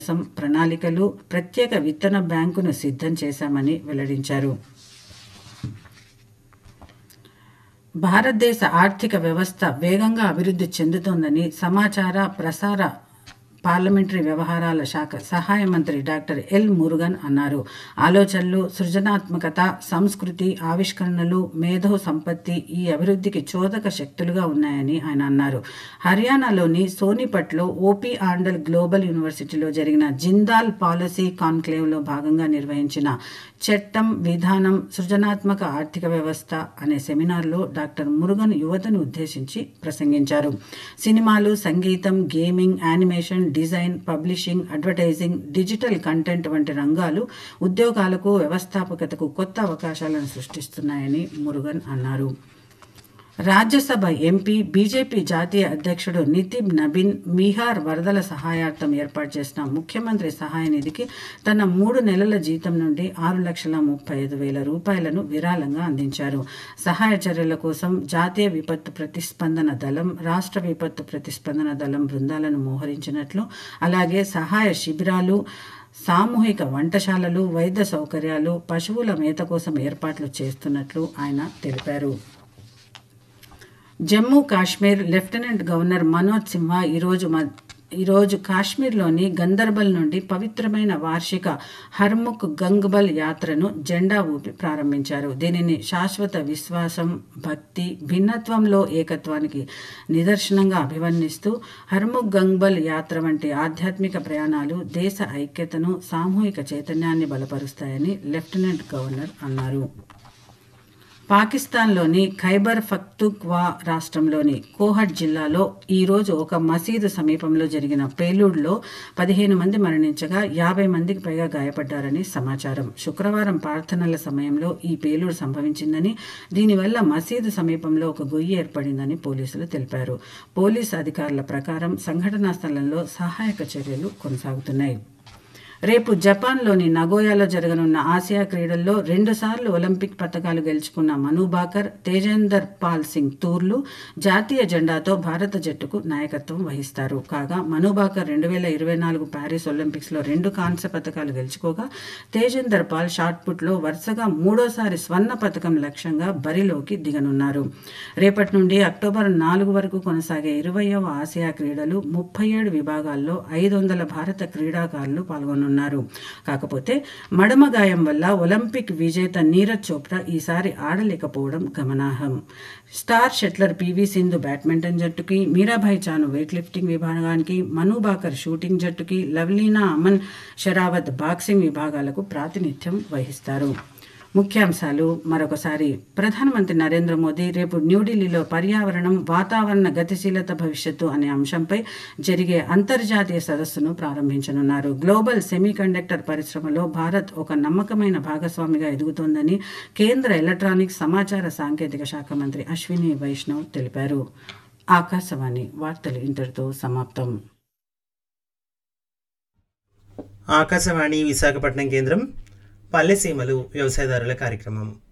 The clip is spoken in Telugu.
కోసం ప్రణాళికలు ప్రత్యేక విత్తన బ్యాంకును సిద్ధం చేశామని వెల్లడించారు భారతదేశ ఆర్థిక వ్యవస్థ వేగంగా అభివృద్ధి చెందుతోందని సమాచార ప్రసార పార్లమెంటరీ వ్యవహారాల శాఖ సహాయ మంత్రి డాక్టర్ ఎల్ మురుగన్ అన్నారు ఆలోచనలు సృజనాత్మకత సంస్కృతి ఆవిష్కరణలు మేధో సంపత్తి ఈ అభివృద్ధికి చోదక శక్తులుగా ఉన్నాయని ఆయన అన్నారు హర్యానాలోని సోనిపట్లో ఓపీ ఆండల్ గ్లోబల్ యూనివర్సిటీలో జరిగిన జిందాల్ పాలసీ కాన్క్లేవ్లో భాగంగా నిర్వహించిన చట్టం విధానం సృజనాత్మక ఆర్థిక వ్యవస్థ అనే సెమినార్లో డాక్టర్ మురుగన్ యువతను ఉద్దేశించి ప్రసంగించారు సినిమాలు సంగీతం gaming animation design publishing advertising digital content వంటి రంగాలు ఉద్యోగాలకు వ్యవస్థాపకతకు కొత్త అవకాశాలను సృష్టిస్తున్నాయని మురుగన్ అన్నారు రాజ్యసభ ఎంపీ బీజేపీ జాతీయ అధ్యక్షుడు నితిన్ నబీన్ బీహార్ వరదల సహాయార్థం ఏర్పాటు చేసిన ముఖ్యమంత్రి సహాయ నిధికి తన మూడు నెలల జీతం నుండి ఆరు లక్షల ముప్పై ఐదు వేల రూపాయలను విరాళంగా అందించారు సహాయ చర్యల కోసం జాతీయ విపత్తు ప్రతిస్పందన దళం రాష్ట్ర విపత్తు ప్రతిస్పందన దళం బృందాలను మోహరించినట్లు అలాగే సహాయ శిబిరాలు సామూహిక వంటశాలలు వైద్య సౌకర్యాలు పశువుల మేత కోసం ఏర్పాట్లు చేస్తున్నట్లు ఆయన తెలిపారు జమ్మూ కాశ్మీర్ లెఫ్టినెంట్ గవర్నర్ మనోజ్ సిన్హా ఈరోజు మ ఈరోజు కాశ్మీర్లోని గందర్బల్ నుండి పవిత్రమైన వార్షిక హర్ముఖ్ గంగ్బల్ యాత్రను జెండా ఊపి ప్రారంభించారు దీనిని శాశ్వత విశ్వాసం భక్తి భిన్నత్వంలో ఏకత్వానికి నిదర్శనంగా అభివర్ణిస్తూ హర్ముఖ్ గంగ్బల్ యాత్ర వంటి ఆధ్యాత్మిక ప్రయాణాలు దేశ ఐక్యతను సామూహిక చైతన్యాన్ని బలపరుస్తాయని లెఫ్టినెంట్ గవర్నర్ అన్నారు పాకిస్తాన్లోని ఖైబర్ పఖ్తూన్ఖ్వా రాష్ట్రంలోని కోహట్ జిల్లాలో ఈరోజు ఒక మసీదు సమీపంలో జరిగిన పేలుడులో పదిహేను మంది మరణించగా యాభై మందికి పైగా గాయపడ్డారని సమాచారం శుక్రవారం ప్రార్థనల సమయంలో ఈ పేలుడు సంభవించిందని దీనివల్ల మసీదు సమీపంలో ఒక గొయ్యి ఏర్పడిందని పోలీసులు తెలిపారు పోలీసు అధికారుల ప్రకారం సంఘటనా స్థలంలో సహాయక చర్యలు కొనసాగుతున్నాయి రేపు జపాన్లోని నగోయాలో జరగనున్న ఆసియా క్రీడల్లో రెండుసార్లు ఒలింపిక్ పతకాలు గెలుచుకున్న మను బాకర్ తేజేందర్ పాల్ సింగ్ తూర్లు జాతీయ జెండాతో భారత జట్టుకు నాయకత్వం వహిస్తారు కాగా మను బాకర్ రెండు వేల ఇరవై నాలుగు ప్యారిస్ ఒలింపిక్స్లో రెండు కాంస్య పతకాలు గెలుచుకోగా తేజేందర్ పాల్ షాట్ పుట్లో వరుసగా మూడోసారి స్వర్ణ పతకం లక్ష్యంగా బరిలోకి దిగనున్నారు రేపటి నుండి అక్టోబర్ నాలుగు వరకు కొనసాగే ఇరవయవ ఆసియా క్రీడలు ముప్పై ఏడు విభాగాల్లో ఐదు వందల భారత క్రీడాకారులు పాల్గొన్నారు ఉన్నారు కాకపోతే మడమ గాయం వల్ల ఒలింపిక్ విజేత నీరజ్ చోప్రా ఈసారి ఆడలేకపోవడం గమనార్హం star shuttler PV Sindhu badminton జట్టుకి మీరాభాయ్ చాను వెయిట్ లిఫ్టింగ్ విభాగానికి మను బాకర్ షూటింగ్ జట్టుకి లవ్లీనా అమన్ షరావత్ బాక్సింగ్ విభాగాలకు ప్రాతినిధ్యం వహిస్తారు ముఖ్యాంశాలు మరొకసారి ప్రధానమంత్రి నరేంద్ర మోదీ రేపు న్యూఢిల్లీలో పర్యావరణం వాతావరణ గతిశీలత భవిష్యత్తు అనే అంశంపై జరిగే అంతర్జాతీయ సదస్సును ప్రారంభించనున్నారు గ్లోబల్ సెమీకండక్టర్ పరిశ్రమలో భారత్ ఒక నమ్మకమైన భాగస్వామిగా ఎదుగుతోందని కేంద్ర ఎలక్ట్రానిక్స్ సమాచార సాంకేతిక శాఖ మంత్రి అశ్విని వైష్ణవ్ తెలిపారు ఆకాశవాణి వార్తలు ఇంతటితో సమాప్తం ఆకాశవాణి విశాఖపట్నం కేంద్రం పల్లెసీమలు వ్యవసాయదారుల కార్యక్రమం